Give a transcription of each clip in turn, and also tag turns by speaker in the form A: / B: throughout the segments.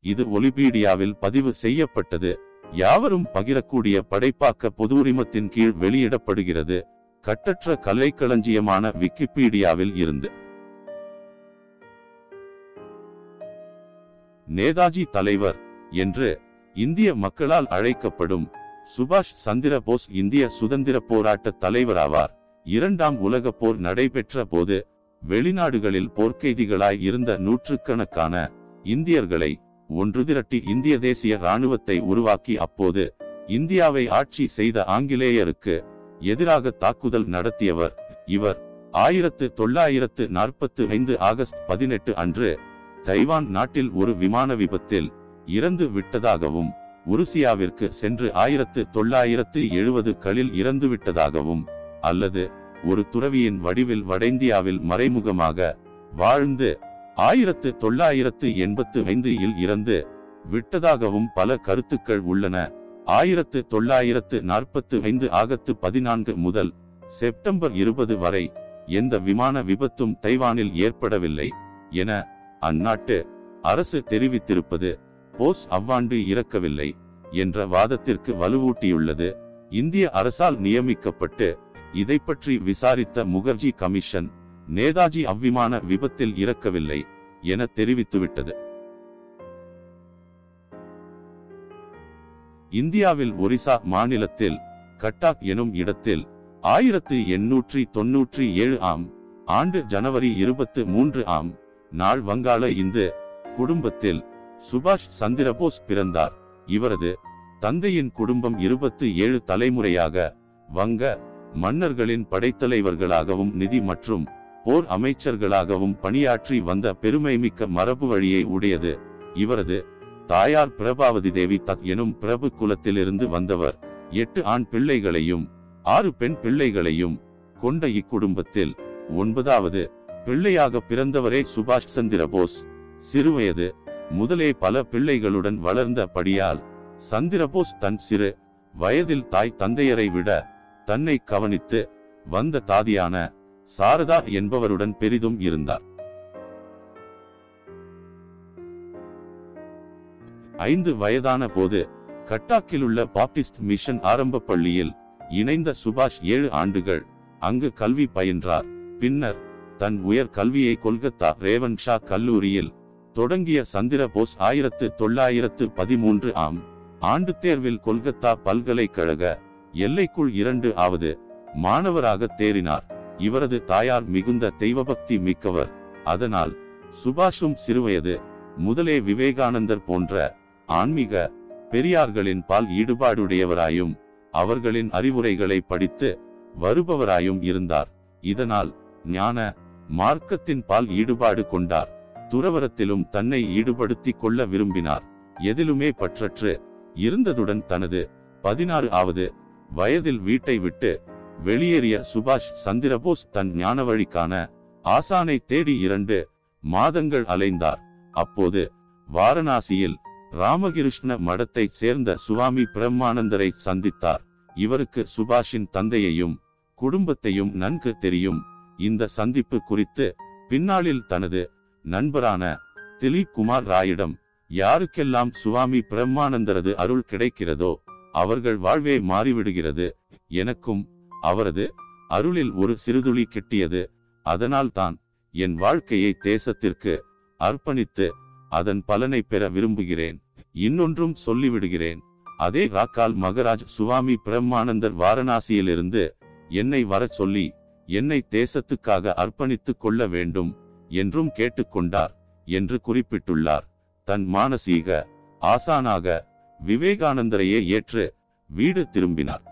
A: இது ஒலிபீடியாவில் பதிவு செய்யப்பட்டது யாவரும் பகிரக்கூடிய படைப்பாக்க பொது உரிமத்தின் கீழ் வெளியிடப்படுகிறது கட்டற்ற கலைக்களஞ்சியமான விக்கிபீடியாவில் இருந்து நேதாஜி தலைவர் என்று இந்திய மக்களால் அழைக்கப்படும் சுபாஷ் சந்திர போஸ் இந்திய சுதந்திர போராட்ட தலைவராவார் இரண்டாம் உலகப் போர் நடைபெற்ற போது வெளிநாடுகளில் போர்க்கைதிகளாய் இருந்த நூற்றுக்கணக்கான இந்தியர்களை ஒன்று திரட்டி இந்திய தேசிய இராணுவத்தை உருவாக்கி அப்போது இந்தியாவை ஆட்சி செய்த ஆங்கிலேயருக்கு எதிராக தாக்குதல் நடத்தியவர் இவர் ஆயிரத்து தொள்ளாயிரத்து நாற்பத்து ஐந்து ஆகஸ்ட் பதினெட்டு அன்று தைவான் நாட்டில் ஒரு விமான விபத்தில் இறந்து விட்டதாகவும் உருசியாவிற்கு சென்று ஆயிரத்து தொள்ளாயிரத்து எழுபது களில் இறந்து விட்டதாகவும் அல்லது ஒரு துறவியின் வடிவில் வடஇந்தியாவில் மறைமுகமாக வாழ்ந்து ஆயிரத்து தொள்ளாயிரத்து எண்பத்து ஐந்து இல் இறந்து விட்டதாகவும் பல கருத்துக்கள் உள்ளன ஆயிரத்து தொள்ளாயிரத்து நாற்பத்து ஐந்து ஆகத்து பதினான்கு முதல் செப்டம்பர் இருபது வரை எந்த விமான விபத்தும் தைவானில் ஏற்படவில்லை என அந்நாட்டு அரசு தெரிவித்திருப்பது போஸ் அவ்வாண்டு இறக்கவில்லை என்ற வாதத்திற்கு வலுவூட்டியுள்ளது இந்திய அரசால் நியமிக்கப்பட்டு இதை பற்றி விசாரித்த முகர்ஜி கமிஷன் நேதாஜி அவ்விமான விபத்தில் இறக்கவில்லை என தெரிவித்துவிட்டது இந்தியாவில் ஒரிசா மாநிலத்தில் கட்டாக் எனும் இடத்தில் ஆயிரத்து எண்ணூற்றி தொன்னூற்றி ஏழு ஆம் ஆண்டு ஜனவரி இருபத்து மூன்று ஆம் நாள் வங்காள இந்து குடும்பத்தில் சுபாஷ் சந்திரபோஸ் பிறந்தார் இவரது தந்தையின் குடும்பம் இருபத்து ஏழு தலைமுறையாக வங்க மன்னர்களின் படைத்தலைவர்களாகவும் நிதி மற்றும் போர் அமைச்சர்களாகவும் பணியாற்றி வந்த பெருமைமிக்க மரபு வழியை உடையது இவரது தாயார் பிரபாவதி தேவி தத் எனும் பிரபு குலத்திலிருந்து வந்தவர் எட்டு ஆண் பிள்ளைகளையும் ஆறு பெண் பிள்ளைகளையும் கொண்ட இக்குடும்பத்தில் ஒன்பதாவது பிள்ளையாக பிறந்தவரே சுபாஷ் சந்திர போஸ் சிறுவயது முதலே பல பிள்ளைகளுடன் வளர்ந்த படியால் சந்திரபோஸ் தன் சிறு வயதில் தாய் தந்தையரை விட தன்னை கவனித்து வந்த தாதியான சாரதா என்பவருடன் பெரிதும் இருந்தார் ஐந்து வயதான போது கட்டாக்கில் உள்ள பாப்டிஸ்ட் மிஷன் ஆரம்ப பள்ளியில் இணைந்த சுபாஷ் ஏழு ஆண்டுகள் அங்கு கல்வி பயின்றார் பின்னர் தன் உயர் கல்வியை கொல்கத்தா ரேவன் ஷா கல்லூரியில் தொடங்கிய சந்திர போஸ் ஆயிரத்து தொள்ளாயிரத்து பதிமூன்று ஆம் ஆண்டு தேர்வில் கொல்கத்தா பல்கலைக்கழக எல்லைக்குள் இரண்டு ஆவது மாணவராக தேறினார் இவரது தாயார் மிகுந்த தெய்வபக்தி மிக்கவர் அதனால் சுபாஷும் சிறுவயது முதலே விவேகானந்தர் போன்ற ஆன்மீக பெரியார்களின் பால் ஈடுபாடுடையவராயும் அவர்களின் அறிவுரைகளை படித்து வருபவராயும் இருந்தார் இதனால் ஞான மார்க்கத்தின் பால் ஈடுபாடு கொண்டார் துறவரத்திலும் தன்னை ஈடுபடுத்திக் கொள்ள விரும்பினார் எதிலுமே பற்றற்று இருந்ததுடன் தனது பதினாறு ஆவது வயதில் வீட்டை விட்டு வெளியேறிய சுபாஷ் சந்திரபோஸ் தன் ஞான வழிக்கான ஆசானை தேடி இரண்டு மாதங்கள் அலைந்தார் அப்போது வாரணாசியில் ராமகிருஷ்ண மடத்தைச் சேர்ந்த சுவாமி பிரம்மானந்தரை சந்தித்தார் இவருக்கு சுபாஷின் தந்தையையும் குடும்பத்தையும் நன்கு தெரியும் இந்த சந்திப்பு குறித்து பின்னாளில் தனது நண்பரான திலீப் குமார் ராயிடம் யாருக்கெல்லாம் சுவாமி பிரம்மானந்தரது அருள் கிடைக்கிறதோ அவர்கள் வாழ்வே மாறிவிடுகிறது எனக்கும் அவரது அருளில் ஒரு சிறுதுளி கிட்டியது அதனால் தான் என் வாழ்க்கையை தேசத்திற்கு அர்ப்பணித்து அதன் பலனை பெற விரும்புகிறேன் இன்னொன்றும் சொல்லிவிடுகிறேன் அதே ராக்கால் மகராஜ் சுவாமி பிரம்மானந்தர் வாரணாசியிலிருந்து என்னை வரச் சொல்லி என்னை தேசத்துக்காக அர்ப்பணித்துக் கொள்ள வேண்டும் என்றும் கேட்டுக்கொண்டார் என்று குறிப்பிட்டுள்ளார் தன் மானசீக ஆசானாக விவேகானந்தரையே ஏற்று வீடு திரும்பினார்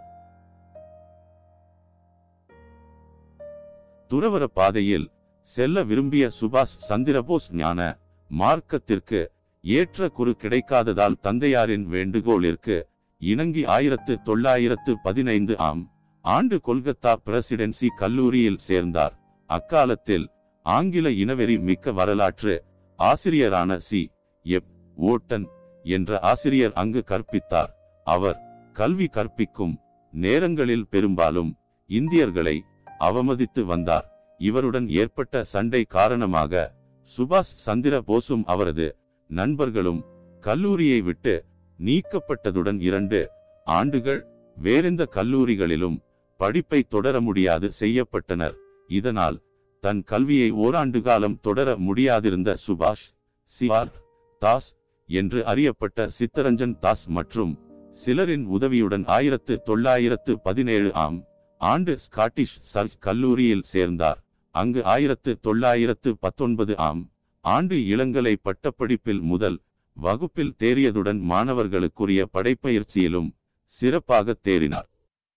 A: துறவர பாதையில் செல்ல விரும்பிய சுபாஷ் சந்திரபோஸ் ஞான மார்க்கத்திற்கு ஏற்ற குரு கிடைக்காததால் தந்தையாரின் வேண்டுகோளிற்கு இணங்கி ஆயிரத்து தொள்ளாயிரத்து பதினைந்து ஆம் ஆண்டு கொல்கத்தா பிரசிடென்சி கல்லூரியில் சேர்ந்தார் அக்காலத்தில் ஆங்கில இனவெறி மிக்க வரலாற்று ஆசிரியரான சி எப் ஓட்டன் என்ற ஆசிரியர் அங்கு கற்பித்தார் அவர் கல்வி கற்பிக்கும் நேரங்களில் பெரும்பாலும் இந்தியர்களை அவமதித்து வந்தார் இவருடன் ஏற்பட்ட சண்டை காரணமாக சுபாஷ் சந்திர போஸும் அவரது நண்பர்களும் கல்லூரியை விட்டு நீக்கப்பட்டதுடன் இரண்டு ஆண்டுகள் வேறெந்த கல்லூரிகளிலும் படிப்பை தொடர முடியாது செய்யப்பட்டனர் இதனால் தன் கல்வியை ஓராண்டு காலம் தொடர முடியாதிருந்த சுபாஷ் சிவார் தாஸ் என்று அறியப்பட்ட சித்தரஞ்சன் தாஸ் மற்றும் சிலரின் உதவியுடன் ஆயிரத்து தொள்ளாயிரத்து பதினேழு ஆம் ஆண்டு ஸ்காட்டிஷ் சர்ச் கல்லூரியில் சேர்ந்தார் அங்கு ஆயிரத்து தொள்ளாயிரத்து பத்தொன்பது ஆம் ஆண்டு இளங்கலை பட்டப்படிப்பில் முதல் வகுப்பில் தேறியதுடன் மாணவர்களுக்குரிய படைப்பயிற்சியிலும் சிறப்பாக தேறினார்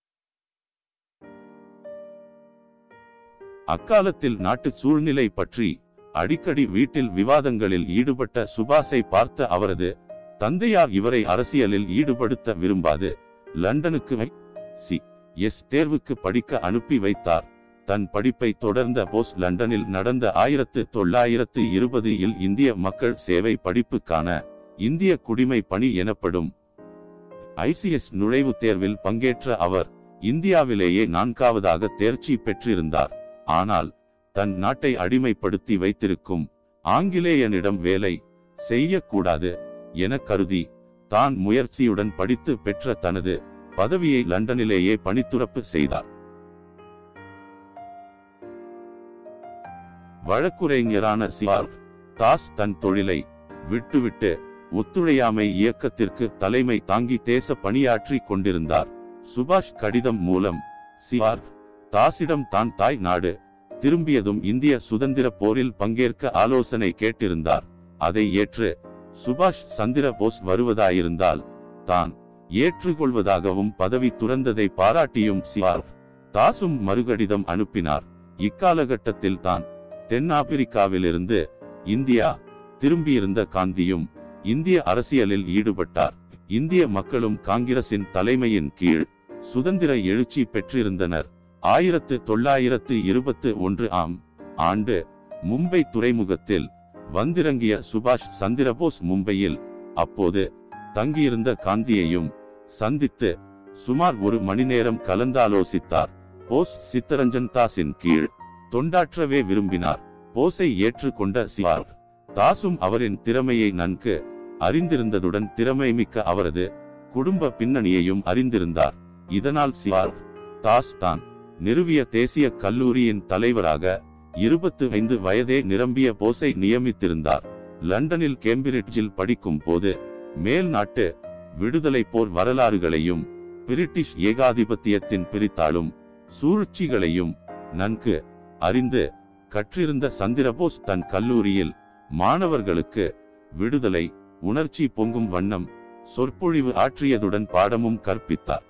A: அக்காலத்தில் நாட்டு சூழ்நிலை பற்றி அடிக்கடி வீட்டில் விவாதங்களில் ஈடுபட்ட சுபாஷை பார்த்த அவரது தந்தையார் இவரை அரசியலில் ஈடுபடுத்த விரும்பாது லண்டனுக்கு சி எஸ் தேர்வுக்கு படிக்க அனுப்பி வைத்தார் தன் படிப்பை தொடர்ந்த போஸ் லண்டனில் நடந்த ஆயிரத்து தொள்ளாயிரத்து இருபது இல் இந்திய மக்கள் சேவை படிப்புக்கான இந்திய குடிமை பணி எனப்படும் ஐசிஎஸ் நுழைவுத் தேர்வில் பங்கேற்ற அவர் இந்தியாவிலேயே நான்காவதாக தேர்ச்சி பெற்றிருந்தார் ஆனால் தன் நாட்டை அடிமைப்படுத்தி வைத்திருக்கும் ஆங்கிலேயனிடம் வேலை செய்யக்கூடாது என கருதி தான் முயற்சியுடன் படித்து பெற்ற தனது பதவியை லண்டனிலேயே பணித்துறப்பு செய்தார் வழக்குரைஞரான சிஆர் தாஸ் தன் தொழிலை விட்டுவிட்டு ஒத்துழையாமை இயக்கத்திற்கு தலைமை தாங்கி தேச பணியாற்றி கொண்டிருந்தார் சுபாஷ் கடிதம் மூலம் சிஆர் தாசிடம் தான் தாய் நாடு திரும்பியதும் இந்திய சுதந்திர போரில் பங்கேற்க ஆலோசனை கேட்டிருந்தார் அதை ஏற்று சுபாஷ் சந்திர போஸ் வருவதாயிருந்தால் தான் ஏற்றுக்கொள்வதாகவும் பதவி துறந்ததை பாராட்டியும் சிஆர் தாசும் மறுகடிதம் அனுப்பினார் இக்காலகட்டத்தில் தான் தென்னாப்பிரிக்காவிலிருந்து இந்தியா திரும்பியிருந்த காந்தியும் இந்திய அரசியலில் ஈடுபட்டார் இந்திய மக்களும் காங்கிரசின் தலைமையின் கீழ் சுதந்திர எழுச்சி பெற்றிருந்தனர் ஆயிரத்து தொள்ளாயிரத்து இருபத்து ஒன்று ஆம் ஆண்டு மும்பை துறைமுகத்தில் வந்திறங்கிய சுபாஷ் சந்திரபோஸ் மும்பையில் அப்போது தங்கியிருந்த காந்தியையும் சந்தித்து சுமார் ஒரு மணி நேரம் கலந்தாலோசித்தார் போஸ் சித்தரஞ்சன் தாஸின் கீழ் தொண்டாற்றவே விரும்பினார் போஸை ஏற்றுக்கொண்ட சிஆர் தாசும் அவரின் திறமையை நன்கு அறிந்திருந்ததுடன் திறமை மிக்க அவரது குடும்ப பின்னணியையும் அறிந்திருந்தார் இதனால் சிஆர் தாஸ் தான் நிறுவிய தேசிய கல்லூரியின் தலைவராக இருபத்து ஐந்து வயதே நிரம்பிய போஸை நியமித்திருந்தார் லண்டனில் கேம்பிரிட்ஜில் படிக்கும் போது மேல் நாட்டு விடுதலை போர் வரலாறுகளையும் பிரிட்டிஷ் ஏகாதிபத்தியத்தின் பிரித்தாளும் சூழ்ச்சிகளையும் நன்கு அறிந்து கற்றிருந்த சந்திரபோஸ் தன் கல்லூரியில் மாணவர்களுக்கு விடுதலை உணர்ச்சி பொங்கும் வண்ணம் சொற்பொழிவு ஆற்றியதுடன் பாடமும் கற்பித்தார்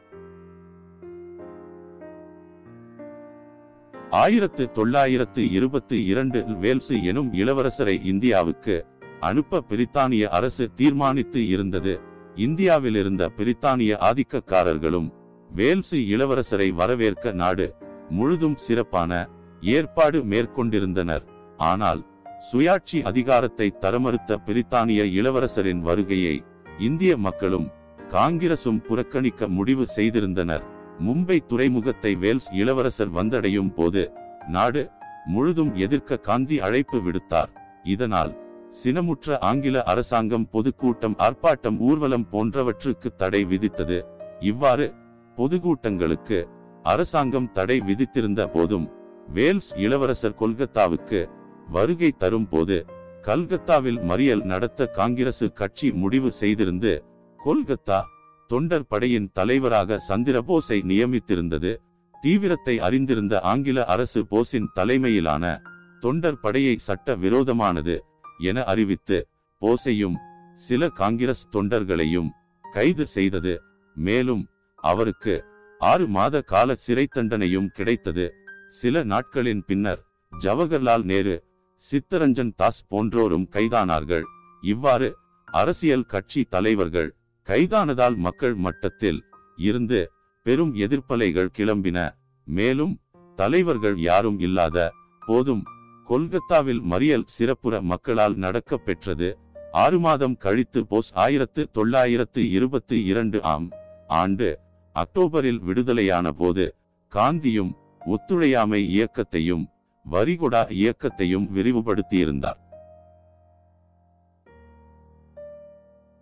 A: ஆயிரத்து தொள்ளாயிரத்து இருபத்தி இரண்டு வேல்ஸ் எனும் இளவரசரை இந்தியாவுக்கு அனுப்ப பிரித்தானிய அரசு தீர்மானித்து இருந்தது இந்தியாவில் இருந்த பிரித்தானிய ஆதிக்கக்காரர்களும் வேல்ஸ் இளவரசரை வரவேற்க நாடு முழுதும் சிறப்பான ஏற்பாடு மேற்கொண்டிருந்தனர் ஆனால் சுயாட்சி அதிகாரத்தை தரமறுத்த பிரித்தானிய இளவரசரின் வருகையை இந்திய மக்களும் காங்கிரசும் புறக்கணிக்க முடிவு செய்திருந்தனர் மும்பை துறைமுகத்தை வேல்ஸ் இளவரசர் வந்தடையும் போது நாடு முழுதும் எதிர்க்க காந்தி அழைப்பு விடுத்தார் இதனால் சினமுற்ற ஆங்கில அரசாங்கம் பொதுக்கூட்டம் ஆர்ப்பாட்டம் ஊர்வலம் போன்றவற்றுக்கு தடை விதித்தது இவ்வாறு பொதுக்கூட்டங்களுக்கு அரசாங்கம் தடை விதித்திருந்த போதும் வேல்ஸ் இளவரசர் கொல்கத்தாவுக்கு வருகை தரும் போது கல்கத்தாவில் மறியல் நடத்த காங்கிரசு கட்சி முடிவு செய்திருந்து கொல்கத்தா தொண்டர் படையின் தலைவராக சந்திரபோஸை நியமித்திருந்தது தீவிரத்தை அறிந்திருந்த ஆங்கில அரசு போஸின் தலைமையிலான தொண்டர் படையை சட்ட விரோதமானது என அறிவித்து போஸையும் சில காங்கிரஸ் தொண்டர்களையும் கைது செய்தது மேலும் அவருக்கு ஆறு மாத கால சிறை தண்டனையும் கிடைத்தது சில நாட்களின் பின்னர் ஜவஹர்லால் நேரு சித்தரஞ்சன் தாஸ் போன்றோரும் கைதானார்கள் இவ்வாறு அரசியல் கட்சி தலைவர்கள் கைதானதால் மக்கள் மட்டத்தில் இருந்து பெரும் எதிர்ப்பலைகள் கிளம்பின மேலும் தலைவர்கள் யாரும் இல்லாத போதும் கொல்கத்தாவில் மறியல் சிறப்புற மக்களால் நடக்க பெற்றது ஆறு மாதம் கழித்து போஸ் ஆயிரத்து தொள்ளாயிரத்து இருபத்தி இரண்டு ஆம் ஆண்டு அக்டோபரில் விடுதலையான போது காந்தியும் ஒத்துழையாமை இயக்கத்தையும் வரிகொடா இயக்கத்தையும் விரிவுபடுத்தியிருந்தார்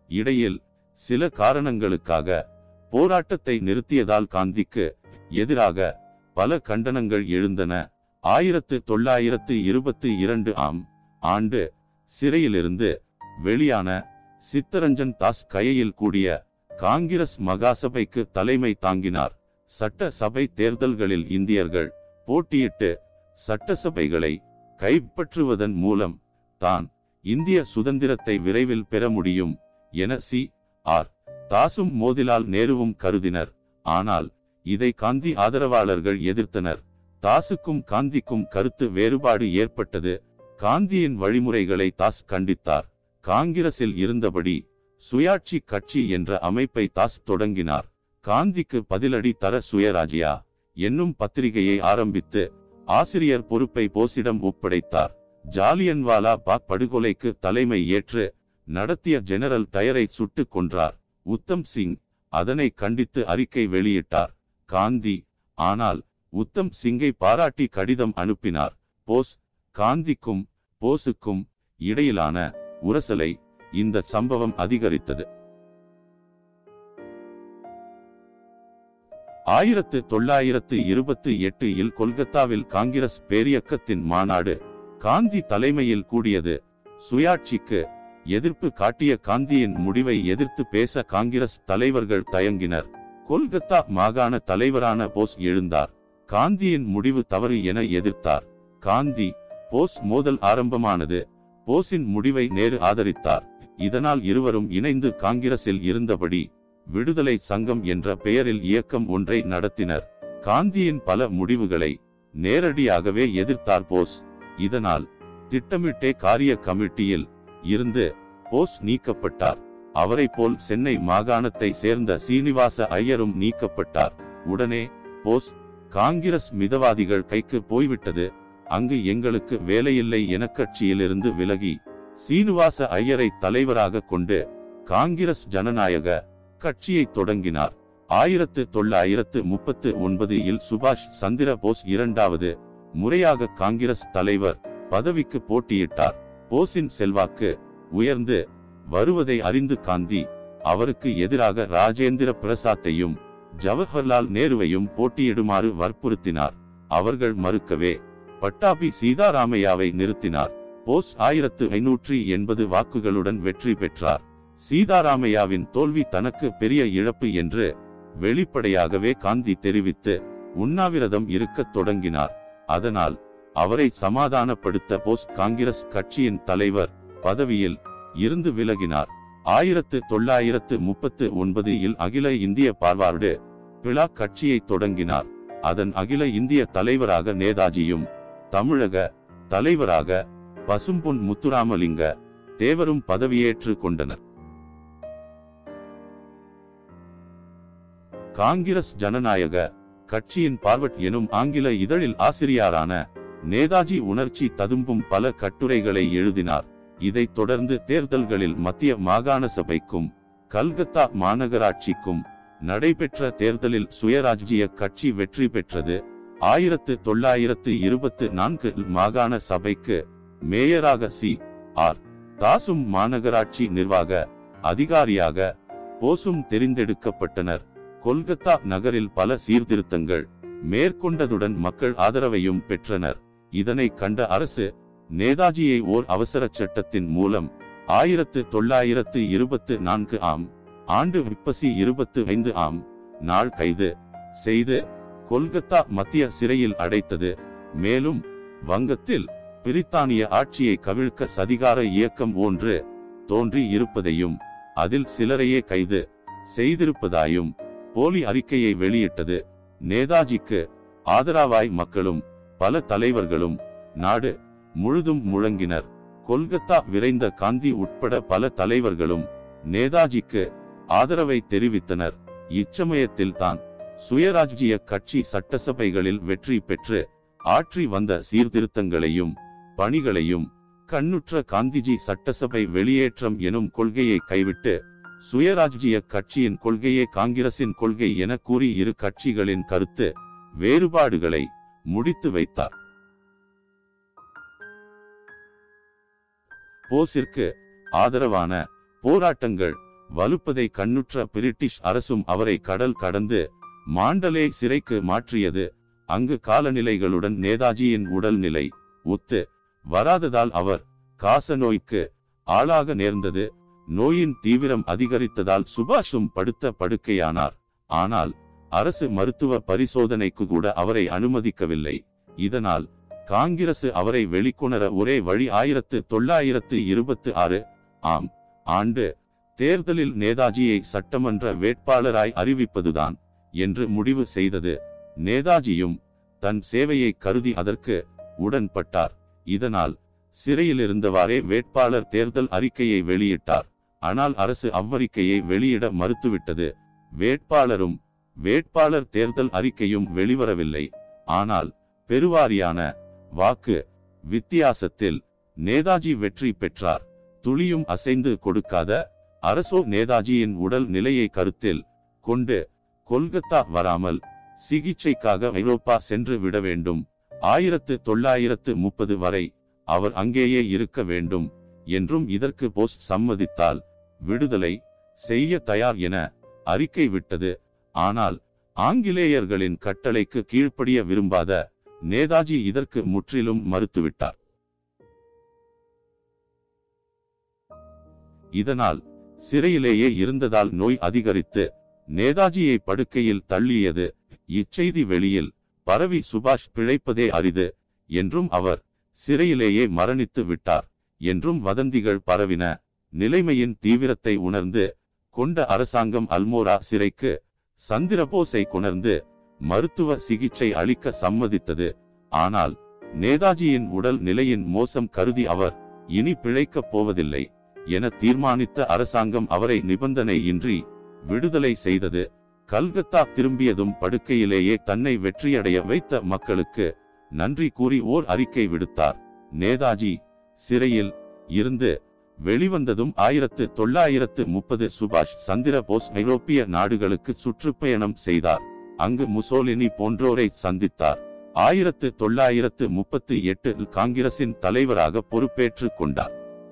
A: இடையில் சில காரணங்களுக்காக போராட்டத்தை நிறுத்தியதால் காந்திக்கு எதிராக பல கண்டனங்கள் எழுந்தன ஆயிரத்து தொள்ளாயிரத்து இருபத்தி இரண்டு ஆம் ஆண்டு சிறையிலிருந்து வெளியான சித்தரஞ்சன் தாஸ் கையில் கூடிய காங்கிரஸ் மகாசபைக்கு தலைமை தாங்கினார் சட்ட சபை தேர்தல்களில் இந்தியர்கள் போட்டியிட்டு சட்டசபைகளை கைப்பற்றுவதன் மூலம் தான் இந்திய சுதந்திரத்தை விரைவில் பெற முடியும் என சி ஆர் தாசும் மோதிலால் நேருவும் கருதினர் ஆனால் இதை காந்தி ஆதரவாளர்கள் எதிர்த்தனர் தாசுக்கும் காந்திக்கும் கருத்து வேறுபாடு ஏற்பட்டது காந்தியின் வழிமுறைகளை தாஸ் கண்டித்தார் காங்கிரஸில் இருந்தபடி சுயாட்சி கட்சி என்ற அமைப்பை தாஸ் தொடங்கினார் காந்திக்கு பதிலடி தர சுயராஜ்யா என்னும் பத்திரிகையை ஆரம்பித்து ஆசிரியர் பொறுப்பை போஸிடம் ஒப்படைத்தார் ஜாலியன்வாலா பாக் படுகொலைக்கு தலைமை ஏற்று நடத்திய ஜெனரல் டயரை சுட்டுக் கொன்றார் உத்தம் சிங் அதனை கண்டித்து அறிக்கை வெளியிட்டார் காந்தி ஆனால் உத்தம் சிங்கை பாராட்டி கடிதம் அனுப்பினார் போஸ் காந்திக்கும் போஸுக்கும் இடையிலான உரசலை இந்த சம்பவம் அதிகரித்தது ஆயிரத்து தொள்ளாயிரத்து இருபத்தி எட்டு இல் கொல்கத்தாவில் காங்கிரஸ் பேரியக்கத்தின் மாநாடு காந்தி தலைமையில் கூடியது சுயாட்சிக்கு எதிர்ப்பு காட்டிய காந்தியின் முடிவை எதிர்த்து பேச காங்கிரஸ் தலைவர்கள் தயங்கினர் கொல்கத்தா மாகாண தலைவரான போஸ் எழுந்தார் காந்தியின் முடிவு தவறு என எதிர்த்தார் காந்தி போஸ் மோதல் ஆரம்பமானது போஸின் முடிவை நேரு ஆதரித்தார் இதனால் இருவரும் இணைந்து காங்கிரஸில் இருந்தபடி விடுதலை சங்கம் என்ற பெயரில் இயக்கம் ஒன்றை நடத்தினர் காந்தியின் பல முடிவுகளை நேரடியாகவே எதிர்த்தார் போஸ் இதனால் திட்டமிட்டே காரிய கமிட்டியில் இருந்து போஸ் நீக்கப்பட்டார் அவரை போல் சென்னை மாகாணத்தை சேர்ந்த சீனிவாச ஐயரும் நீக்கப்பட்டார் உடனே போஸ் காங்கிரஸ் மிதவாதிகள் கைக்கு போய்விட்டது அங்கு எங்களுக்கு வேலையில்லை என கட்சியிலிருந்து விலகி சீனிவாச ஐயரை தலைவராக கொண்டு காங்கிரஸ் ஜனநாயக கட்சியை தொடங்கினார் ஆயிரத்து தொள்ளாயிரத்து முப்பத்து ஒன்பது இல் சுபாஷ் சந்திர போஸ் இரண்டாவது முறையாக காங்கிரஸ் தலைவர் பதவிக்கு போட்டியிட்டார் போஸின் செல்வாக்கு உயர்ந்து வருவதை அறிந்து காந்தி அவருக்கு எதிராக ராஜேந்திர பிரசாத்தையும் ஜவஹர்லால் நேருவையும் போட்டியிடுமாறு வற்புறுத்தினார் அவர்கள் மறுக்கவே பட்டாபி சீதாராமையாவை நிறுத்தினார் போஸ் ஆயிரத்து ஐநூற்றி எண்பது வாக்குகளுடன் வெற்றி பெற்றார் சீதாராமையாவின் தோல்வி தனக்கு பெரிய இழப்பு என்று வெளிப்படையாகவே காந்தி தெரிவித்து உண்ணாவிரதம் இருக்கத் தொடங்கினார் அதனால் அவரை சமாதானப்படுத்த போஸ் காங்கிரஸ் கட்சியின் தலைவர் பதவியில் இருந்து விலகினார் ஆயிரத்து தொள்ளாயிரத்து முப்பத்து ஒன்பது இல் அகில இந்திய பார்வார்டு பிளா கட்சியை தொடங்கினார் அதன் அகில இந்திய தலைவராக நேதாஜியும் தமிழக தலைவராக பசும்பொன் முத்துராமலிங்க தேவரும் பதவியேற்று கொண்டனர் காங்கிரஸ் ஜனநாயக கட்சியின் பார்வட் எனும் ஆங்கில இதழில் ஆசிரியரான நேதாஜி உணர்ச்சி ததும்பும் பல கட்டுரைகளை எழுதினார் இதைத் தொடர்ந்து தேர்தல்களில் மத்திய மாகாண சபைக்கும் கல்கத்தா மாநகராட்சிக்கும் நடைபெற்ற தேர்தலில் சுயராஜ்ஜிய கட்சி வெற்றி பெற்றது ஆயிரத்து தொள்ளாயிரத்து இருபத்து நான்கு மாகாண சபைக்கு மேயராக சி ஆர் தாசும் மாநகராட்சி நிர்வாக அதிகாரியாக போசும் தெரிந்தெடுக்கப்பட்டனர் கொல்கத்தா நகரில் பல சீர்திருத்தங்கள் மேற்கொண்டதுடன் மக்கள் ஆதரவையும் பெற்றனர் இதனை கண்ட அரசு நேதாஜியை ஓர் அவசர சட்டத்தின் மூலம் ஆயிரத்து தொள்ளாயிரத்து இருபத்து நான்கு ஆம் ஆண்டு விப்பசி இருபத்து ஐந்து ஆம் நாள் கைது செய்து கொல்கத்தா மத்திய சிறையில் அடைத்தது மேலும் வங்கத்தில் பிரித்தானிய ஆட்சியை கவிழ்க்க சதிகார இயக்கம் ஒன்று தோன்றி இருப்பதையும் அதில் சிலரையே கைது செய்திருப்பதாயும் போலி அறிக்கையை வெளியிட்டது நேதாஜிக்கு ஆதரவாய் மக்களும் பல தலைவர்களும் நாடு முழுதும் முழங்கினர் கொல்கத்தா விரைந்த காந்தி உட்பட பல தலைவர்களும் நேதாஜிக்கு ஆதரவை தெரிவித்தனர் இச்சமயத்தில் தான் சுயராஜ்ஜிய கட்சி சட்டசபைகளில் வெற்றி பெற்று ஆற்றி வந்த சீர்திருத்தங்களையும் பணிகளையும் கண்ணுற்ற காந்திஜி சட்டசபை வெளியேற்றம் எனும் கொள்கையை கைவிட்டு சுயராஜ்ஜிய கட்சியின் கொள்கையே காங்கிரசின் கொள்கை என கூறி இரு கட்சிகளின் கருத்து வேறுபாடுகளை முடித்து வைத்தார் போஸிற்கு ஆதரவான போராட்டங்கள் வலுப்பதை கண்ணுற்ற பிரிட்டிஷ் அரசும் அவரை கடல் கடந்து மாண்டலே சிறைக்கு மாற்றியது அங்கு காலநிலைகளுடன் நேதாஜியின் உடல்நிலை ஒத்து வராததால் அவர் காச நோய்க்கு ஆளாக நேர்ந்தது நோயின் தீவிரம் அதிகரித்ததால் சுபாஷும் படுத்த படுக்கையானார் ஆனால் அரசு மருத்துவ பரிசோதனைக்கு கூட அவரை அனுமதிக்கவில்லை இதனால் காங்கிரசு அவரை வெளிக்கொணர ஒரே வழி ஆயிரத்து தொள்ளாயிரத்து இருபத்து ஆறு ஆம் ஆண்டு தேர்தலில் நேதாஜியை சட்டமன்ற வேட்பாளராய் அறிவிப்பதுதான் என்று முடிவு செய்தது நேதாஜியும் தன் சேவையை கருதி அதற்கு உடன்பட்டார் இதனால் சிறையில் இருந்தவாறே வேட்பாளர் தேர்தல் அறிக்கையை வெளியிட்டார் ஆனால் அரசு அவ்வறிக்கையை வெளியிட மறுத்துவிட்டது வேட்பாளரும் வேட்பாளர் தேர்தல் அறிக்கையும் வெளிவரவில்லை ஆனால் பெருவாரியான வாக்கு வித்தியாசத்தில் நேதாஜி வெற்றி பெற்றார் துளியும் அசைந்து கொடுக்காத அரசோ நேதாஜியின் உடல் நிலையை கருத்தில் கொண்டு கொல்கத்தா வராமல் சிகிச்சைக்காக ஐரோப்பா சென்று விட வேண்டும் ஆயிரத்து தொள்ளாயிரத்து முப்பது வரை அவர் அங்கேயே இருக்க வேண்டும் என்றும் இதற்கு போஸ் சம்மதித்தால் விடுதலை செய்ய தயார் என அறிக்கை விட்டது ஆனால் ஆங்கிலேயர்களின் கட்டளைக்கு கீழ்ப்படிய விரும்பாத நேதாஜி இதற்கு முற்றிலும் மறுத்துவிட்டார் இதனால் சிறையிலேயே இருந்ததால் நோய் அதிகரித்து நேதாஜியை படுக்கையில் தள்ளியது இச்செய்தி வெளியில் பரவி சுபாஷ் பிழைப்பதே அரிது என்றும் அவர் சிறையிலேயே மரணித்து விட்டார் என்றும் வதந்திகள் பரவின நிலைமையின் தீவிரத்தை உணர்ந்து கொண்ட அரசாங்கம் அல்மோரா சிறைக்கு சந்திரபோஸை கொணர்ந்து மருத்துவ சிகிச்சை அளிக்க சம்மதித்தது ஆனால் நேதாஜியின் உடல் நிலையின் மோசம் கருதி அவர் இனி பிழைக்கப் போவதில்லை என தீர்மானித்த அரசாங்கம் அவரை நிபந்தனை இன்றி விடுதலை செய்தது கல்கத்தா திரும்பியதும் படுக்கையிலேயே தன்னை வெற்றியடைய வைத்த மக்களுக்கு நன்றி கூறி ஓர் அறிக்கை விடுத்தார் நேதாஜி சிறையில் இருந்து வெளிவந்ததும் ஆயிரத்து தொள்ளாயிரத்து முப்பது சுபாஷ் சந்திர போஸ் ஐரோப்பிய நாடுகளுக்கு சுற்றுப்பயணம் செய்தார் அங்கு முசோலினி போன்றோரை சந்தித்தார் ஆயிரத்து தொள்ளாயிரத்து முப்பத்தி எட்டில் காங்கிரசின் தலைவராக பொறுப்பேற்றுக் கொண்டார்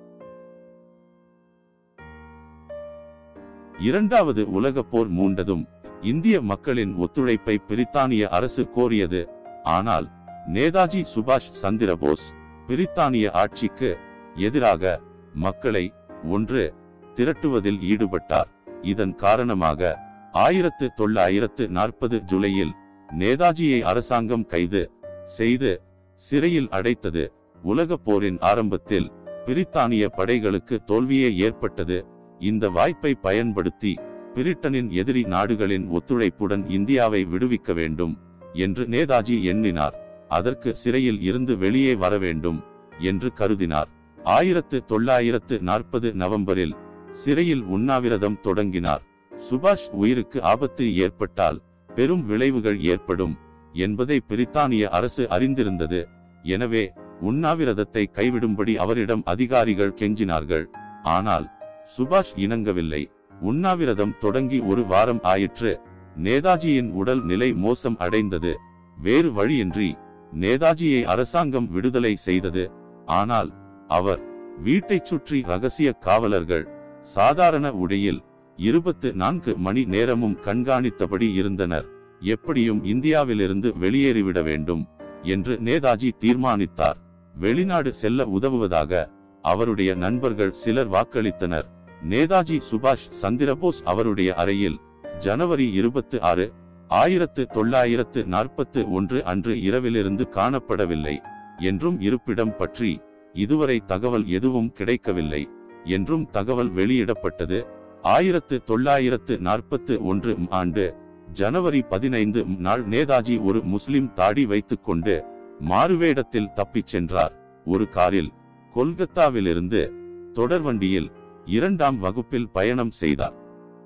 A: இரண்டாவது உலகப் போர் மூண்டதும் இந்திய மக்களின் ஒத்துழைப்பை பிரித்தானிய அரசு கோரியது ஆனால் நேதாஜி சுபாஷ் சந்திரபோஸ் பிரித்தானிய ஆட்சிக்கு எதிராக மக்களை ஒன்று திரட்டுவதில் ஈடுபட்டார் இதன் காரணமாக ஆயிரத்து தொள்ளாயிரத்து நாற்பது ஜூலையில் நேதாஜியை அரசாங்கம் கைது செய்து சிறையில் அடைத்தது உலகப் போரின் ஆரம்பத்தில் பிரித்தானிய படைகளுக்கு தோல்வியே ஏற்பட்டது இந்த வாய்ப்பை பயன்படுத்தி பிரிட்டனின் எதிரி நாடுகளின் ஒத்துழைப்புடன் இந்தியாவை விடுவிக்க வேண்டும் என்று நேதாஜி எண்ணினார் அதற்கு சிறையில் இருந்து வெளியே வர வேண்டும் என்று கருதினார் ஆயிரத்து தொள்ளாயிரத்து நாற்பது நவம்பரில் சிறையில் உண்ணாவிரதம் தொடங்கினார் சுபாஷ் உயிருக்கு ஆபத்து ஏற்பட்டால் பெரும் விளைவுகள் ஏற்படும் என்பதை பிரித்தானிய அரசு அறிந்திருந்தது எனவே உண்ணாவிரதத்தை கைவிடும்படி அவரிடம் அதிகாரிகள் கெஞ்சினார்கள் ஆனால் சுபாஷ் இணங்கவில்லை உண்ணாவிரதம் தொடங்கி ஒரு வாரம் ஆயிற்று நேதாஜியின் உடல் நிலை மோசம் அடைந்தது வேறு வழியின்றி நேதாஜியை அரசாங்கம் விடுதலை செய்தது ஆனால் அவர் வீட்டைச் சுற்றி ரகசிய காவலர்கள் சாதாரண உடையில் இருபத்து நான்கு மணி நேரமும் கண்காணித்தபடி இருந்தனர் எப்படியும் இந்தியாவிலிருந்து வெளியேறிவிட வேண்டும் என்று நேதாஜி தீர்மானித்தார் வெளிநாடு செல்ல உதவுவதாக அவருடைய நண்பர்கள் சிலர் வாக்களித்தனர் நேதாஜி சுபாஷ் சந்திரபோஸ் அவருடைய அறையில் ஜனவரி இருபத்து ஆறு ஆயிரத்து தொள்ளாயிரத்து நாற்பத்து ஒன்று அன்று இரவிலிருந்து காணப்படவில்லை என்றும் இருப்பிடம் பற்றி இதுவரை தகவல் எதுவும் கிடைக்கவில்லை என்றும் தகவல் வெளியிடப்பட்டது ஆயிரத்து தொள்ளாயிரத்து நாற்பத்து ஒன்று ஆண்டு ஜனவரி பதினைந்து நாள் நேதாஜி ஒரு முஸ்லிம் தாடி வைத்துக் கொண்டு மாறுவேடத்தில் தப்பிச் சென்றார் ஒரு காரில் கொல்கத்தாவிலிருந்து தொடர்வண்டியில் இரண்டாம் வகுப்பில் பயணம் செய்தார்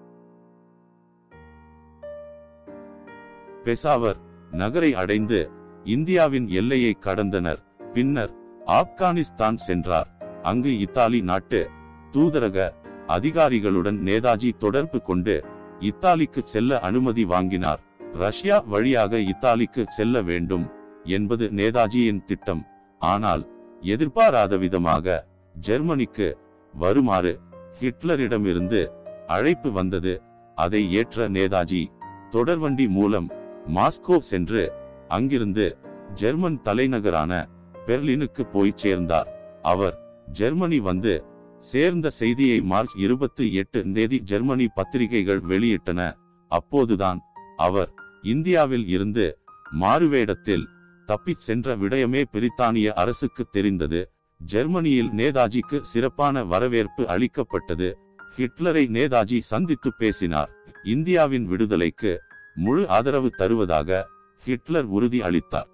A: பெசாவர் நகரை அடைந்து இந்தியாவின் எல்லையை கடந்தனர் பின்னர் ஆப்கானிஸ்தான் சென்றார் அங்கு இத்தாலி நாட்டு தூதரக அதிகாரிகளுடன் நேதாஜி தொடர்பு கொண்டு இத்தாலிக்கு செல்ல அனுமதி வாங்கினார் ரஷ்யா வழியாக இத்தாலிக்கு செல்ல வேண்டும் என்பது நேதாஜியின் திட்டம் ஆனால் எதிர்பாராத விதமாக ஜெர்மனிக்கு வருமாறு ஹிட்லரிடமிருந்து அழைப்பு வந்தது அதை ஏற்ற நேதாஜி தொடர்வண்டி மூலம் மாஸ்கோ சென்று அங்கிருந்து ஜெர்மன் தலைநகரான பெர்லினுக்கு போய் சேர்ந்தார் அவர் ஜெர்மனி வந்து சேர்ந்த செய்தியை மார்ச் இருபத்தி எட்டு தேதி ஜெர்மனி பத்திரிகைகள் வெளியிட்டன அப்போதுதான் அவர் இந்தியாவில் இருந்து மாறுவேடத்தில் தப்பிச் சென்ற விடயமே பிரித்தானிய அரசுக்கு தெரிந்தது ஜெர்மனியில் நேதாஜிக்கு சிறப்பான வரவேற்பு அளிக்கப்பட்டது ஹிட்லரை நேதாஜி சந்தித்து பேசினார் இந்தியாவின் விடுதலைக்கு முழு ஆதரவு தருவதாக ஹிட்லர் உறுதி அளித்தார்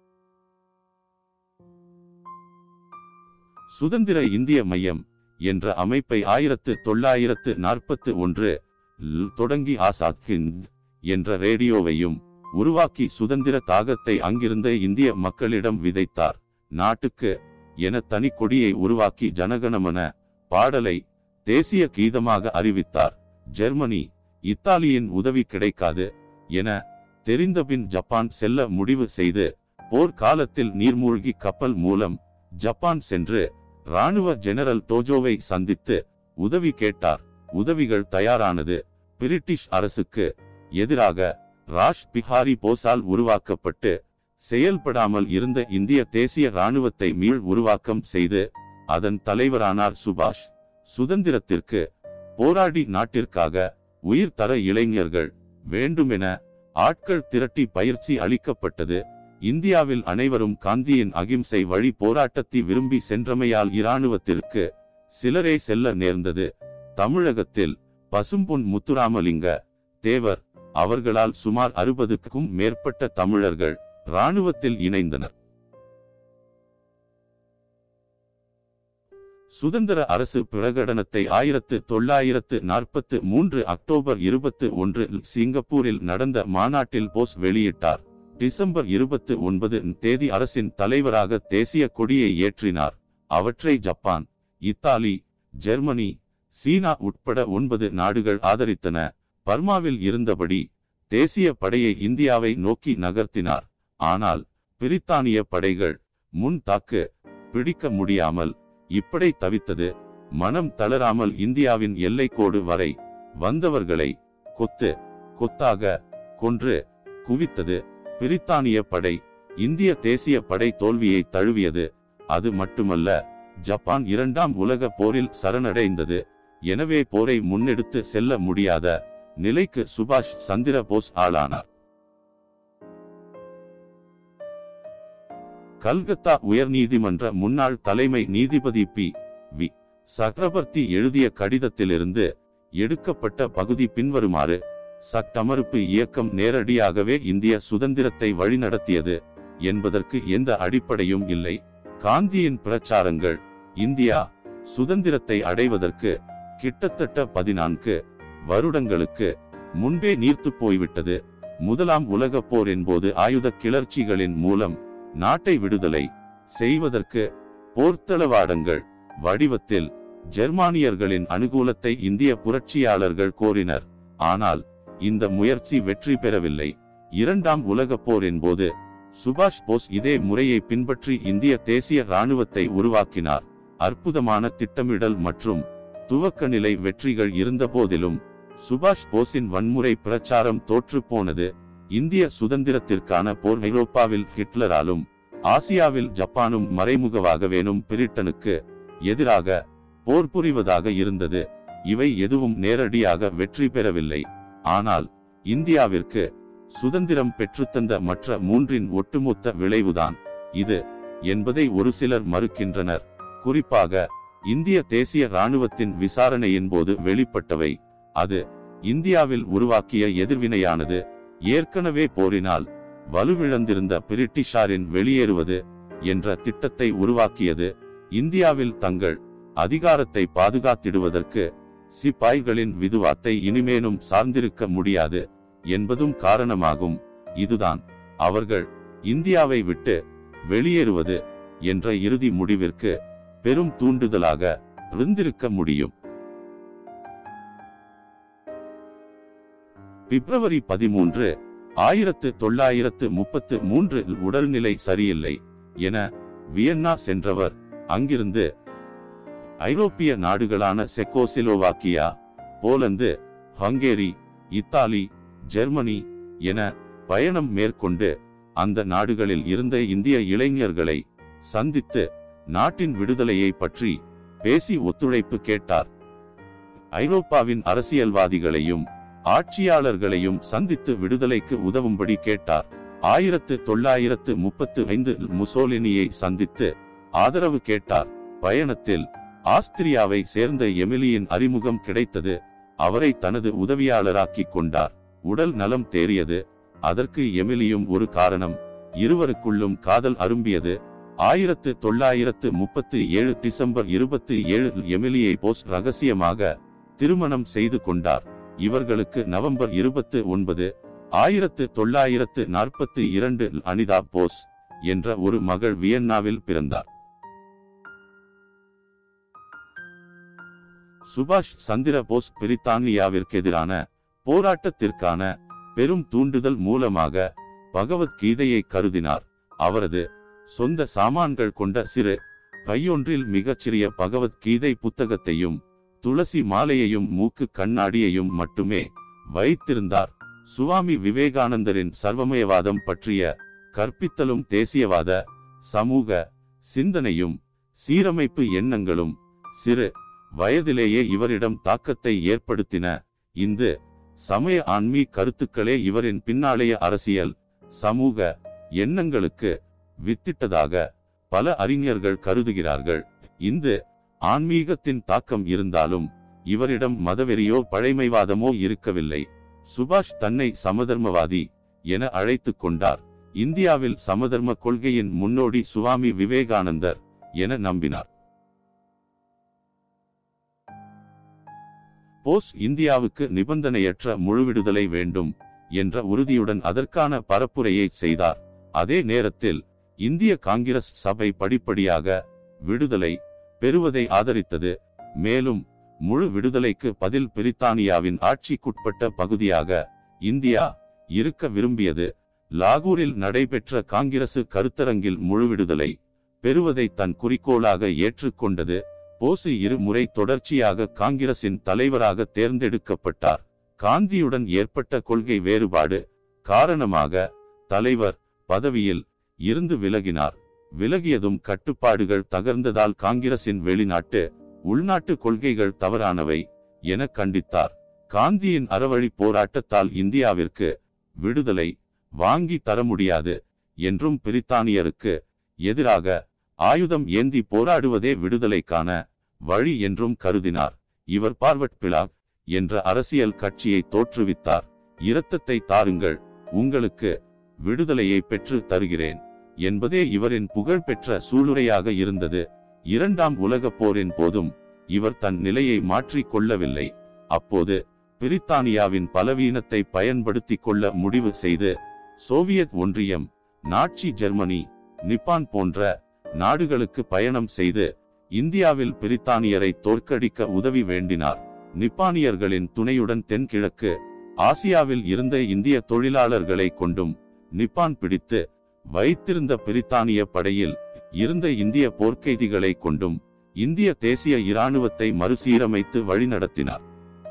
A: சுதந்திர இந்திய மையம் என்ற அமைப்பை ஆயிரத்து தொள்ளாயிரத்து நாற்பத்து ஒன்று தொடங்கி ஆசாத் ஹிந்த் என்ற ரேடியோவையும் உருவாக்கி சுதந்திர தாகத்தை அங்கிருந்த இந்திய மக்களிடம் விதைத்தார் நாட்டுக்கு என தனி கொடியை உருவாக்கி ஜனகணமன பாடலை தேசிய கீதமாக அறிவித்தார் ஜெர்மனி இத்தாலியின் உதவி கிடைக்காது என தெரிந்தபின் ஜப்பான் செல்ல முடிவு செய்து போர்க்காலத்தில் நீர்மூழ்கி கப்பல் மூலம் ஜப்பான் சென்று ராணுவ ஜெனரல் டோஜோவை சந்தித்து உதவி கேட்டார் உதவிகள் தயாரானது பிரிட்டிஷ் அரசுக்கு எதிராக ராஷ் பிஹாரி போஸால் உருவாக்கப்பட்டு செயல்படாமல் இருந்த இந்திய தேசிய ராணுவத்தை மீள் உருவாக்கம் செய்து அதன் தலைவரானார் சுபாஷ் சுதந்திரத்திற்கு போராடி நாட்டிற்காக உயிர் தர இளைஞர்கள் வேண்டுமென ஆட்கள் திரட்டி பயிற்சி அளிக்கப்பட்டது இந்தியாவில் அனைவரும் காந்தியின் அகிம்சை வழி போராட்டத்தை விரும்பி சென்றமையால் இராணுவத்திற்கு சிலரே செல்ல நேர்ந்தது தமிழகத்தில் பசும்பொன் முத்துராமலிங்க தேவர் அவர்களால் சுமார் அறுபதுக்கும் மேற்பட்ட தமிழர்கள் இராணுவத்தில் இணைந்தனர் சுதந்திர அரசு பிரகடனத்தை ஆயிரத்து தொள்ளாயிரத்து நாற்பத்து மூன்று அக்டோபர் இருபத்து ஒன்றில் சிங்கப்பூரில் நடந்த மாநாட்டில் போஸ் வெளியிட்டார் டிசம்பர் இருபத்து ஒன்பது தேதி அரசின் தலைவராக தேசிய கொடியை ஏற்றினார் அவற்றை ஜப்பான் இத்தாலி ஜெர்மனி சீனா உட்பட ஒன்பது நாடுகள் ஆதரித்தன பர்மாவில் இருந்தபடி தேசிய படையை இந்தியாவை நோக்கி நகர்த்தினார் ஆனால் பிரித்தானிய படைகள் முன் தாக்கு பிடிக்க முடியாமல் இப்படை தவித்தது மனம் தளராமல் இந்தியாவின் எல்லைக்கோடு வரை வந்தவர்களை கொத்து கொத்தாக கொன்று குவித்தது பிரித்தானிய படை இந்திய தேசிய படை தோல்வியை தழுவியது அது மட்டுமல்ல ஜப்பான் இரண்டாம் உலக போரில் சரணடைந்தது எனவே போரை முன்னெடுத்து செல்ல முடியாத நிலைக்கு சுபாஷ் சந்திர போஸ் ஆளானார் கல்கத்தா உயர்நீதிமன்ற முன்னாள் தலைமை நீதிபதி பி வி சக்கரவர்த்தி எழுதிய கடிதத்திலிருந்து எடுக்கப்பட்ட பகுதி பின்வருமாறு சட்டமறுப்பு இயக்கம் நேரடியாகவே இந்திய சுதந்திரத்தை வழிநடத்தியது என்பதற்கு எந்த அடிப்படையும் இல்லை காந்தியின் பிரச்சாரங்கள் இந்தியா சுதந்திரத்தை அடைவதற்கு கிட்டத்தட்ட பதினான்கு வருடங்களுக்கு முன்பே நீர்த்து போய்விட்டது முதலாம் உலகப் போரின் போது ஆயுத கிளர்ச்சிகளின் மூலம் நாட்டை விடுதலை செய்வதற்கு போர்த்தளவாடங்கள் வடிவத்தில் ஜெர்மானியர்களின் அனுகூலத்தை இந்திய புரட்சியாளர்கள் கோரினர் ஆனால் இந்த முயற்சி வெற்றி பெறவில்லை இரண்டாம் உலகப் போரின் போது சுபாஷ் போஸ் இதே முறையை பின்பற்றி இந்திய தேசிய இராணுவத்தை உருவாக்கினார் அற்புதமான திட்டமிடல் மற்றும் துவக்க நிலை வெற்றிகள் இருந்த போதிலும் சுபாஷ் போஸின் வன்முறை பிரச்சாரம் தோற்று போனது இந்திய சுதந்திரத்திற்கான போர் ஐரோப்பாவில் ஹிட்லராலும் ஆசியாவில் ஜப்பானும் மறைமுகமாகவேனும் பிரிட்டனுக்கு எதிராக போர் புரிவதாக இருந்தது இவை எதுவும் நேரடியாக வெற்றி பெறவில்லை ஆனால் இந்தியாவிற்கு சுதந்திரம் பெற்றுத்தந்த மற்ற மூன்றின் ஒட்டுமொத்த விளைவுதான் இது என்பதை ஒரு சிலர் மறுக்கின்றனர் குறிப்பாக இந்திய தேசிய இராணுவத்தின் விசாரணையின் போது வெளிப்பட்டவை அது இந்தியாவில் உருவாக்கிய எதிர்வினையானது ஏற்கனவே போரினால் வலுவிழந்திருந்த பிரிட்டிஷாரின் வெளியேறுவது என்ற திட்டத்தை உருவாக்கியது இந்தியாவில் தங்கள் அதிகாரத்தை பாதுகாத்திடுவதற்கு சிப்பாய்களின் விதுவாத்தை இனிமேனும் சார்ந்திருக்க முடியாது என்பதும் காரணமாகும் இதுதான் அவர்கள் இந்தியாவை விட்டு வெளியேறுவது என்ற இறுதி முடிவிற்கு பெரும் தூண்டுதலாக இருந்திருக்க முடியும் பிப்ரவரி பதிமூன்று ஆயிரத்து தொள்ளாயிரத்து முப்பத்து மூன்றில் உடல்நிலை சரியில்லை என வியன்னா சென்றவர் அங்கிருந்து ஐரோப்பிய நாடுகளான Czechoslovakia Poland Hungary Italy Germany என பயணம் மேற்கொண்டு அந்த நாடுகளில் இருந்த இந்திய இளைஞர்களை சந்தித்து நாட்டின் விடுதலையை பற்றி பேசி ஒத்துழைப்பு கேட்டார் ஐரோப்பாவின் அரசியல்வாதிகளையும் ஆட்சியாளர்களையும் சந்தித்து விடுதலைக்கு உதவும்படி கேட்டார் ஆயிரத்து தொள்ளாயிரத்து முப்பத்து ஐந்து முசோலினியை சந்தித்து ஆதரவு கேட்டார் பயணத்தில் ஆஸ்திரியாவை சேர்ந்த எமிலியின் அறிமுகம் கிடைத்தது அவரை தனது உதவியாளராக்கிக் கொண்டார் உடல் நலம் தேறியது அதற்கு எமிலியும் ஒரு காரணம் இருவருக்குள்ளும் காதல் அரும்பியது ஆயிரத்து தொள்ளாயிரத்து முப்பத்து ஏழு டிசம்பர் இருபத்தி ஏழு எமிலியை போஸ் ரகசியமாக திருமணம் செய்து கொண்டார் இவர்களுக்கு நவம்பர் இருபத்து ஒன்பது ஆயிரத்து தொள்ளாயிரத்து நாற்பத்தி இரண்டு அனிதா போஸ் என்ற ஒரு மகள் வியன்னாவில் பிறந்தார் சுபாஷ் சந்திர போஸ் பிரித்தானியாவிற்கு எதிரான போராட்டத்திற்கான பெரும் தூண்டுதல் மூலமாக பகவத்கீதையை கருதினார் அவரது சொந்த சாமான்கள் கொண்ட சிறு கையொன்றில் மிகச்சிறிய பகவத்கீதை புத்தகத்தையும் துளசி மாலையையும் மூக்கு கண்ணாடியையும் மட்டுமே வைத்திருந்தார் சுவாமி விவேகானந்தரின் சர்வமயவாதம் பற்றிய கற்பித்தலும் தேசியவாத சமூக சிந்தனையும் சீரமைப்பு எண்ணங்களும் சிறு வயதிலேயே இவரிடம் தாக்கத்தை ஏற்படுத்தின இந்து சமய ஆன்மீக கருத்துக்களே இவரின் பின்னாளைய அரசியல் சமூக எண்ணங்களுக்கு வித்திட்டதாக பல அறிஞர்கள் கருதுகிறார்கள் இந்து ஆன்மீகத்தின் தாக்கம் இருந்தாலும் இவரிடம் மதவெறியோ பழைமைவாதமோ இருக்கவில்லை சுபாஷ் தன்னை சமதர்மவாதி என அழைத்துக் கொண்டார் இந்தியாவில் சமதர்ம கொள்கையின் முன்னோடி சுவாமி விவேகானந்தர் என நம்பினார் போஸ் இந்தியாவுக்கு நிபந்தனையற்ற முழுவிடுதலை வேண்டும் என்ற உறுதியுடன் அதற்கான பரப்புரையை செய்தார் அதே நேரத்தில் இந்திய காங்கிரஸ் சபை படிப்படியாக விடுதலை பெறுவதை ஆதரித்தது மேலும் முழு விடுதலைக்கு பதில் பிரித்தானியாவின் ஆட்சிக்குட்பட்ட பகுதியாக இந்தியா இருக்க விரும்பியது லாகூரில் நடைபெற்ற காங்கிரசு கருத்தரங்கில் முழு விடுதலை பெறுவதை தன் குறிக்கோளாக ஏற்றுக்கொண்டது போசு இரு முறை தொடர்ச்சியாக காங்கிரசின் தலைவராக தேர்ந்தெடுக்கப்பட்டார் காந்தியுடன் ஏற்பட்ட கொள்கை வேறுபாடு காரணமாக தலைவர் பதவியில் இருந்து விலகினார் விலகியதும் கட்டுப்பாடுகள் தகர்ந்ததால் காங்கிரசின் வெளிநாட்டு உள்நாட்டு கொள்கைகள் தவறானவை என கண்டித்தார் காந்தியின் அறவழி போராட்டத்தால் இந்தியாவிற்கு விடுதலை வாங்கி தர முடியாது என்றும் பிரித்தானியருக்கு எதிராக ஆயுதம் ஏந்தி போராடுவதே விடுதலைக்கான வழி என்றும் கருதினார் இவர் பார்வட் பிளாக் என்ற அரசியல் கட்சியை தோற்றுவித்தார் இரத்தத்தை தாருங்கள் உங்களுக்கு விடுதலையை பெற்று தருகிறேன் என்பதே இவரின் புகழ்பெற்ற சூளுரையாக இருந்தது இரண்டாம் உலகப் போரின் போதும் இவர் தன் நிலையை மாற்றிக் கொள்ளவில்லை அப்போது பிரித்தானியாவின் பலவீனத்தை பயன்படுத்திக் கொள்ள முடிவு செய்து சோவியத் ஒன்றியம் நாட்சி ஜெர்மனி நிப்பான் போன்ற நாடுகளுக்கு பயணம் செய்து இந்தியாவில் பிரித்தானியரை தோற்கடிக்க உதவி வேண்டினார் நிப்பானியர்களின் துணையுடன் தென்கிழக்கு ஆசியாவில் இருந்த இந்திய தொழிலாளர்களை கொண்டும் நிப்பான் பிடித்து வைத்திருந்த பிரித்தானிய படையில் இருந்த இந்திய போர்க்கைதிகளை கொண்டும் இந்திய தேசிய இராணுவத்தை மறுசீரமைத்து வழிநடத்தினார்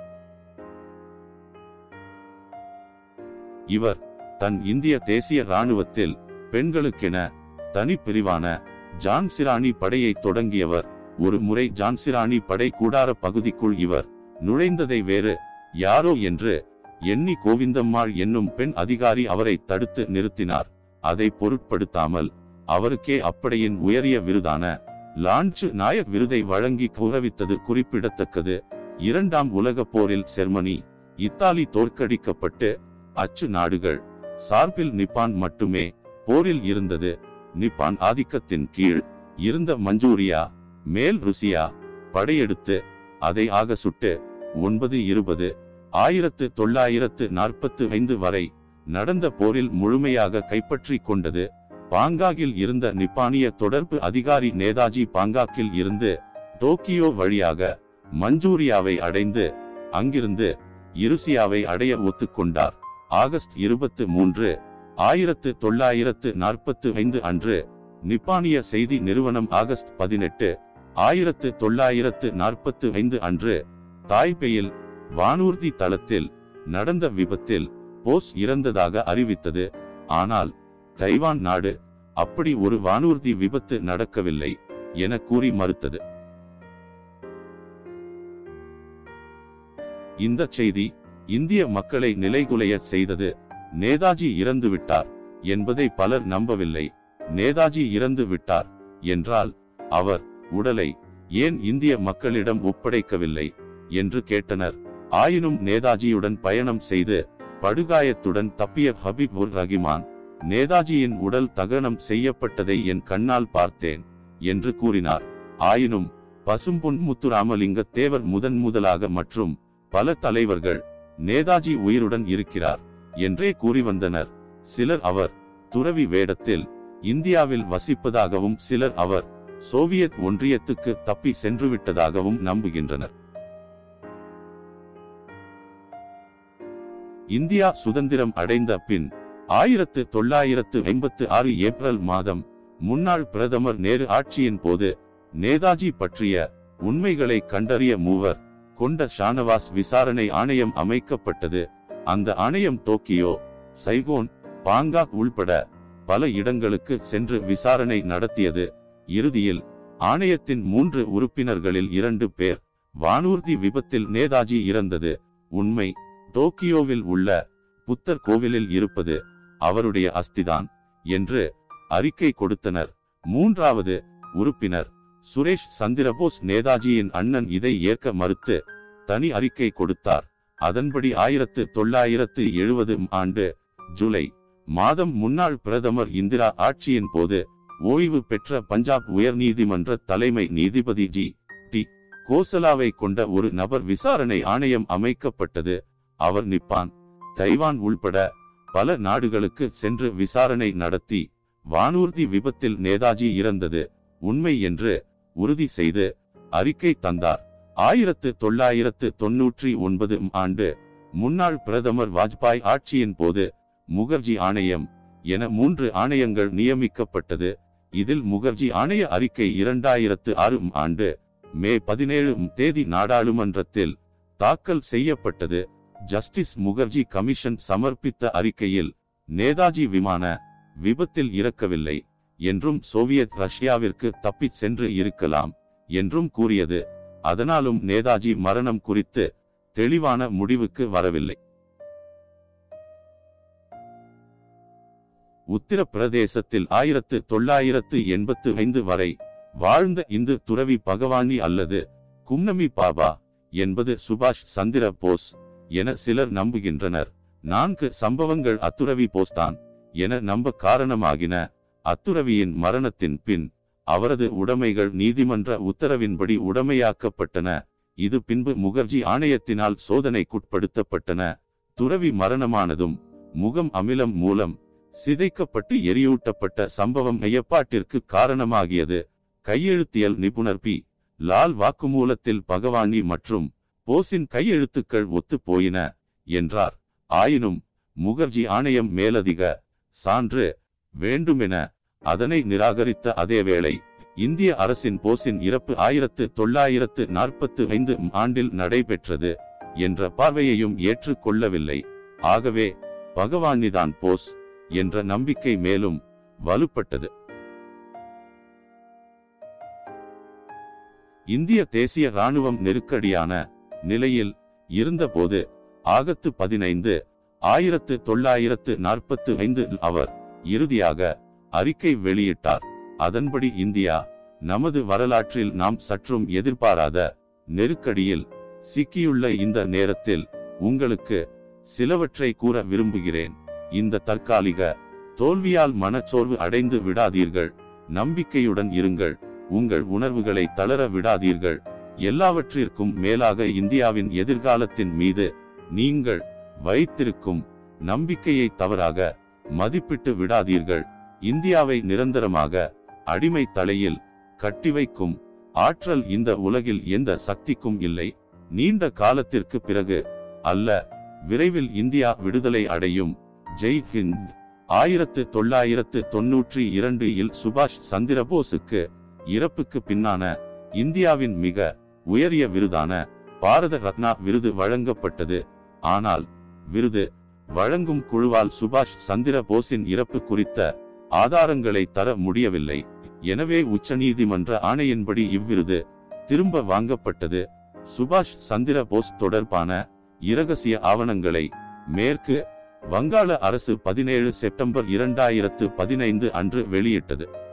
A: இவர் தன் இந்திய தேசிய இராணுவத்தில் பெண்களுக்கென தனி பிரிவான ஜான்சிராணி படையை தொடங்கியவர் ஒரு முறை ஜான்சிராணி படை கூடார பகுதிக்குள் இவர் நுழைந்ததை வேறு யாரோ என்று எண்ணி கோவிந்தம்மாள் என்னும் பெண் அதிகாரி அவரை தடுத்து நிறுத்தினார் அதை பொருட்படுத்தாமல் அவருக்கே அப்படையின் உயரிய விருதான லான்ச்சு நாயக் விருதை வழங்கி கௌரவித்தது குறிப்பிடத்தக்கது இரண்டாம் உலகப் போரில் ஜெர்மனி இத்தாலி தோற்கடிக்கப்பட்டு அச்சு நாடுகள் சார்பில் நிப்பான் மட்டுமே போரில் இருந்தது நிப்பான் ஆதிக்கத்தின் கீழ் இருந்த மஞ்சூரியா மேல் ருசியா படையெடுத்து அதை ஆக சுட்டு ஒன்பது இருபது ஆயிரத்து தொள்ளாயிரத்து நாற்பத்து ஐந்து வரை நடந்த போரில் முழுமையாக கைப்பற்றி கொண்டது பாங்காகில் இருந்த நிப்பானிய தொடர்பு அதிகாரி நேதாஜி பாங்காக்கில் இருந்து டோக்கியோ வழியாக மஞ்சூரியாவை அடைந்து அங்கிருந்து இருசியாவை அடைய ஒத்துக்கொண்டார் ஆகஸ்ட் இருபத்து மூன்று ஆயிரத்து தொள்ளாயிரத்து நாற்பத்து ஐந்து அன்று நிப்பானிய செய்தி நிறுவனம் ஆகஸ்ட் பதினெட்டு ஆயிரத்து தொள்ளாயிரத்து நாற்பத்து ஐந்து அன்று தாய்பேயில் வானூர்தி தளத்தில் நடந்த விபத்தில் போஸ் இறந்ததாக அறிவித்தது ஆனால் தைவான் நாடு அப்படி ஒரு வானூர்தி விபத்து நடக்கவில்லை என கூறி மறுத்தது இந்த செய்தி இந்திய மக்களை நிலைகுலைய செய்தது நேதாஜி இறந்து விட்டார் என்பதை பலர் நம்பவில்லை நேதாஜி இறந்து விட்டார் என்றால் அவர் உடலை ஏன் இந்திய மக்களிடம் ஒப்படைக்கவில்லை என்று கேட்டனர் ஆயினும் நேதாஜியுடன் பயணம் செய்து படுகாயத்துடன் தப்பிய ஹபீப் உர் ரஹிமான் நேதாஜியின் உடல் தகனம் செய்யப்பட்டதை என் கண்ணால் பார்த்தேன் என்று கூறினார் ஆயினும் பசும்பொன் முத்துராமலிங்க தேவர் முதன் முதலாக மற்றும் பல தலைவர்கள் நேதாஜி உயிருடன் இருக்கிறார் என்றே கூறி வந்தனர் சிலர் அவர் துறவி வேடத்தில் இந்தியாவில் வசிப்பதாகவும் சிலர் அவர் சோவியத் ஒன்றியத்துக்கு தப்பி சென்று விட்டதாகவும் நம்புகின்றனர் இந்தியா சுதந்திரம் அடைந்த பின் ஆயிரத்து தொள்ளாயிரத்து ஐம்பத்து ஆறு ஏப்ரல் மாதம் முன்னாள் பிரதமர் நேரு ஆட்சியின் போது நேதாஜி பற்றிய உண்மைகளை கண்டறிய மூவர் கொண்ட ஷானவாஸ் விசாரணை ஆணையம் அமைக்கப்பட்டது அந்த ஆணையம் டோக்கியோ சைகோன் பாங்காக் உள்பட பல இடங்களுக்கு சென்று விசாரணை நடத்தியது இறுதியில் ஆணையத்தின் மூன்று உறுப்பினர்களில் இரண்டு பேர் வானூர்தி விபத்தில் நேதாஜி இறந்தது உண்மை டோக்கியோவில் உள்ள புத்தர் கோவிலில் இருப்பது அவருடைய அஸ்திதான் என்று அறிக்கை கொடுத்தனர் மூன்றாவது உறுப்பினர் சுரேஷ் சந்திரபோஸ் நேதாஜியின் அண்ணன் இதை ஏற்க மறுத்து தனி அறிக்கை கொடுத்தார் அதன்படி ஆயிரத்து தொள்ளாயிரத்து எழுபது ஆண்டு ஜூலை மாதம் முன்னாள் பிரதமர் இந்திரா ஆட்சியின் போது ஓய்வு பெற்ற பஞ்சாப் உயர்நீதிமன்ற தலைமை நீதிபதி ஜி டி கோசலாவை கொண்ட ஒரு நபர் விசாரணை ஆணையம் அமைக்கப்பட்டது அவர் நிப்பான் தைவான் உள்பட பல நாடுகளுக்கு சென்று விசாரணை நடத்தி வானூர்தி விபத்தில் நேதாஜி இறந்தது உண்மை என்று உறுதி செய்து அறிக்கை தந்தார் ஆயிரத்து தொள்ளாயிரத்து தொன்னூற்றி ஒன்பது ஆண்டு முன்னாள் பிரதமர் வாஜ்பாய் ஆட்சியின் போது முகர்ஜி ஆணையம் என மூன்று ஆணையங்கள் நியமிக்கப்பட்டது இதில் முகர்ஜி ஆணைய அறிக்கை இரண்டாயிரத்து ஆறு ஆண்டு மே பதினேழு தேதி நாடாளுமன்றத்தில் தாக்கல் செய்யப்பட்டது ஜஸ்டிஸ் முகர்ஜி கமிஷன் சமர்ப்பித்த அறிக்கையில் நேதாஜி விமான விபத்தில் இறக்கவில்லை என்றும் சோவியத் ரஷ்யாவிற்கு தப்பிச் சென்று இருக்கலாம் என்றும் கூறியது அதனாலும் நேதாஜி மரணம் குறித்து தெளிவான முடிவுக்கு வரவில்லை உத்தரப்பிரதேசத்தில் ஆயிரத்து தொள்ளாயிரத்து எண்பத்து ஐந்து வரை வாழ்ந்த இந்து துறவி பகவானி அல்லது கும்னமி பாபா என்பது சுபாஷ் சந்திர போஸ் என சிலர் நம்புகின்றனர் நான்கு சம்பவங்கள் அத்துறவி போஸ்தான் என நம்ப காரணமாகின அத்துறவியின் மரணத்தின் பின் அவரது உடைமைகள் நீதிமன்ற உத்தரவின்படி உடைமையாக்கப்பட்டன இது பின்பு முகர்ஜி ஆணையத்தினால் சோதனைக்குட்படுத்தப்பட்டன துறவி மரணமானதும் முகம் அமிலம் மூலம் சிதைக்கப்பட்டு எரியூட்டப்பட்ட சம்பவம் ஐயப்பாட்டிற்கு காரணமாகியது கையெழுத்தியல் நிபுணர் பி லால் வாக்குமூலத்தில் பகவானி மற்றும் போஸின் கையெழுத்துக்கள் ஒத்து போயின என்றார் ஆயினும் முகர்ஜி ஆணையம் மேலதிக சான்று வேண்டுமென அதனை நிராகரித்த அதேவேளை இந்திய அரசின் போஸின் இறப்பு ஆயிரத்து தொள்ளாயிரத்து நாற்பத்து ஐந்து ஆண்டில் நடைபெற்றது என்ற பார்வையையும் ஏற்றுக்கொள்ளவில்லை ஆகவே பகவானிதான் போஸ் என்ற நம்பிக்கை மேலும் வலுப்பட்டது இந்திய தேசிய ராணுவம் நெருக்கடியான நிலையில் இருந்தபோது ஆகத்து பதினைந்து ஆயிரத்து தொள்ளாயிரத்து நாற்பத்து ஐந்து அவர் இறுதியாக அறிக்கை வெளியிட்டார் அதன்படி இந்தியா நமது வரலாற்றில் நாம் சற்றும் எதிர்பாராத நெருக்கடியில் சிக்கியுள்ள இந்த நேரத்தில் உங்களுக்கு சிலவற்றை கூற விரும்புகிறேன் இந்த தற்காலிக தோல்வியால் மனச்சோர்வு அடைந்து விடாதீர்கள் நம்பிக்கையுடன் இருங்கள் உங்கள் உணர்வுகளை தளர விடாதீர்கள் எல்லாவற்றிற்கும் மேலாக இந்தியாவின் எதிர்காலத்தின் மீது நீங்கள் வைத்திருக்கும் நம்பிக்கையை தவறாக மதிப்பிட்டு விடாதீர்கள் இந்தியாவை நிரந்தரமாக அடிமை தலையில் கட்டி வைக்கும் ஆற்றல் இந்த உலகில் எந்த சக்திக்கும் இல்லை நீண்ட காலத்திற்கு பிறகு அல்ல விரைவில் இந்தியா விடுதலை அடையும் ஜெய் ஹிந்த் ஆயிரத்து தொள்ளாயிரத்து தொன்னூற்றி இரண்டு இல் சுபாஷ் சந்திரபோஸுக்கு இறப்புக்கு பின்னான இந்தியாவின் மிக உயரிய விருதான பாரத ரத்னா விருது வழங்கப்பட்டது ஆனால் விருது வழங்கும் குழுவால் சுபாஷ் சந்திர போஸின் இறப்பு குறித்த ஆதாரங்களை தர முடியவில்லை எனவே உச்சநீதிமன்ற ஆணையின்படி இவ்விருது திரும்ப வாங்கப்பட்டது சுபாஷ் சந்திர போஸ் தொடர்பான இரகசிய ஆவணங்களை மேற்கு வங்காள அரசு பதினேழு செப்டம்பர் இரண்டாயிரத்து பதினைந்து அன்று வெளியிட்டது